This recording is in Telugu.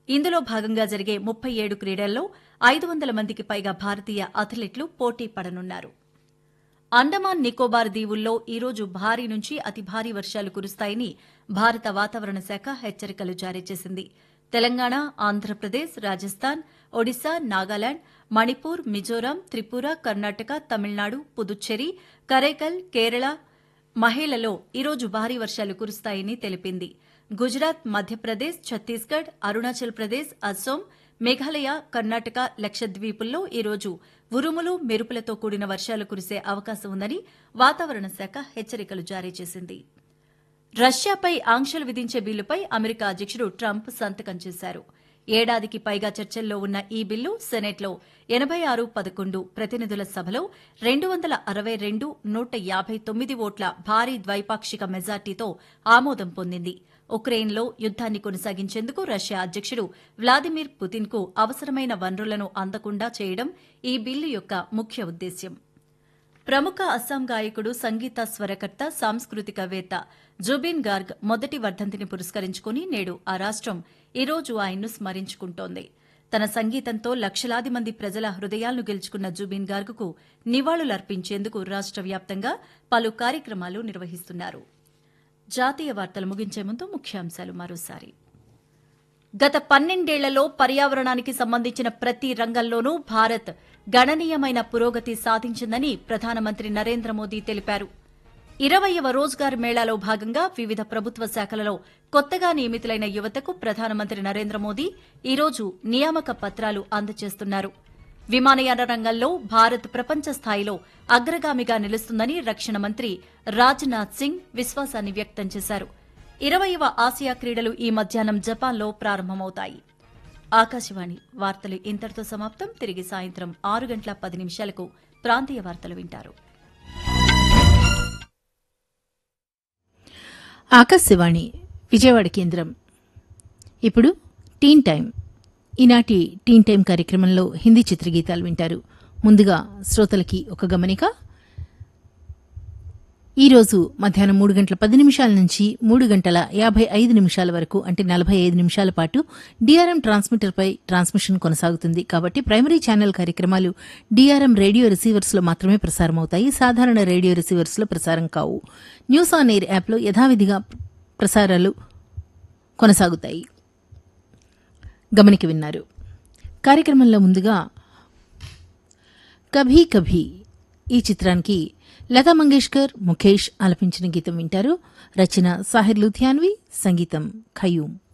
ఇందులో భాగంగా జరిగే ముప్పై ఏడు క్రీడల్లో ఐదు వందల మందికి పైగా భారతీయ అథ్లెట్లు పోటీ పడనున్నారు అండమాన్ నికోబార్ దీవుల్లో ఈరోజు భారీ నుంచి అతి భారీ వర్షాలు కురుస్తాయని భారత వాతావరణ శాఖ హెచ్చరికలు జారీ చేసింది తెలంగాణ ఆంధ్రప్రదేశ్ రాజస్థాన్ ఒడిశా నాగాలాండ్ మణిపూర్ మిజోరాం త్రిపుర కర్ణాటక తమిళనాడు పుదుచ్చేరి కరైకల్ కేరళ మహిళలో ఈరోజు భారీ వర్షాలు కురుస్తాయని తెలిపింది గుజరాత్ మధ్యప్రదేశ్ ఛత్తీస్గఢ్ అరుణాచల్ ప్రదేశ్ అస్సోం మేఘాలయ కర్ణాటక లక్షద్వీపుల్లో ఈరోజు ఉరుములు మెరుపులతో కూడిన వర్షాలు కురిసే అవకాశం ఉందని వాతావరణ శాఖ హెచ్చరికలు జారీ చేసింది రష్యాపై ఆంక్షలు విధించే బిల్లుపై అమెరికా అధ్యక్షుడు ట్రంప్ సంతకం చేశారు ఏడాదికి పైగా చర్చల్లో ఉన్న ఈ బిల్లు సెనెట్లో ఎనబై ఆరు పదకొండు ప్రతినిధుల సభలో రెండు వందల అరవై రెండు నూట యాభై తొమ్మిది ఓట్ల భారీ ద్వైపాక్షిక మెజార్టీతో ఆమోదం పొందింది ఉక్రెయిన్లో యుద్దాన్ని కొనసాగించేందుకు రష్యా అధ్యక్షుడు వ్లాదిమిర్ పుతిన్కు అవసరమైన వనరులను అందకుండా చేయడం ఈ బిల్లు యొక్క ముఖ్య ఉద్దేశ్యం ప్రముఖ అస్సాం గాయకుడు సంగీత స్వరకర్త సాంస్కృతికవేత్త జుబిన్ గార్గ్ మొదటి వర్ధంతిని పురస్కరించుకుని నేడు ఆ రాష్టం ఈ రోజు ఆయన్ను స్మరించుకుంటోంది తన సంగీతంతో లక్షలాది మంది ప్రజల హృదయాలను గెలుచుకున్న జుబిన్ గార్గ్కు నివాళులర్పించేందుకు రాష్ట వ్యాప్తంగా పలు కార్యక్రమాలు నిర్వహిస్తున్నారు జాతీయ వార్తలు ముగించే ముందు ముఖ్యాంశాలు మరోసారి గత పన్నెండేళ్లలో పర్యావరణానికి సంబంధించిన ప్రతి రంగంలోనూ భారత్ గణనీయమైన పురోగతి సాధించిందని ప్రధానమంత్రి నరేంద్ర మోదీ తెలిపారు ఇరవయవ రోజ్గార్ మేళాలో భాగంగా వివిధ ప్రభుత్వ శాఖలలో కొత్తగా నియమితులైన యువతకు ప్రధానమంత్రి నరేంద్ర మోదీ ఈరోజు నియామక పత్రాలు అందజేస్తున్నారు విమానయాన రంగంలో భారత్ ప్రపంచ స్థాయిలో అగ్రగామిగా నిలుస్తుందని రక్షణ మంత్రి రాజ్నాథ్ సింగ్ విశ్వాసాన్ని వ్యక్తం చేశారు ఇరవయవ ఆసియా క్రీడలు ఈ మధ్యాహ్నం జపాన్లో ప్రారంభమవుతాయి ఆకాశవాణి వార్తలు ఇంతటితో సమాప్తం తిరిగి సాయంత్రం ఆరు గంటల పది నిమిషాలకు ప్రాంతీయ వార్తలు వింటారు ఆకాశవాణి విజయవాడ కేంద్రం ఇప్పుడు టీన్ టైం ఈనాటి టీన్ టైం కార్యక్రమంలో హిందీ చిత్రగీతాలు వింటారు ముందుగా శ్రోతలకి ఒక గమనిక ఈరోజు మధ్యాహ్నం మూడు గంటల పది నిమిషాల నుంచి మూడు గంటల యాభై ఐదు నిమిషాల వరకు అంటే నలభై ఐదు నిమిషాల పాటు డిఆర్ఎం ట్రాన్స్మిటర్పై ట్రాన్స్మిషన్ కొనసాగుతుంది కాబట్టి ప్రైమరీ ఛానల్ కార్యక్రమాలు డిఆర్ఎం రేడియో రిసీవర్స్లో మాత్రమే ప్రసారమవుతాయి సాధారణ రేడియో రిసీవర్స్లో ప్రసారం కావు న్యూస్ ఆన్ ఎయిర్ యాప్లో యథావిధిగా ప్రసారాలు కొనసాగుతాయి గమనిక విన్నారు కార్యక్రమంలో ముందుగా కభీ కభీ ఈ చిత్రానికి లతా మంగేష్కర్ ముఖేష్ ఆలపించిన గీతం వింటారు రచన సాహిర్ లుథియాన్వి సంగీతం ఖయూమ్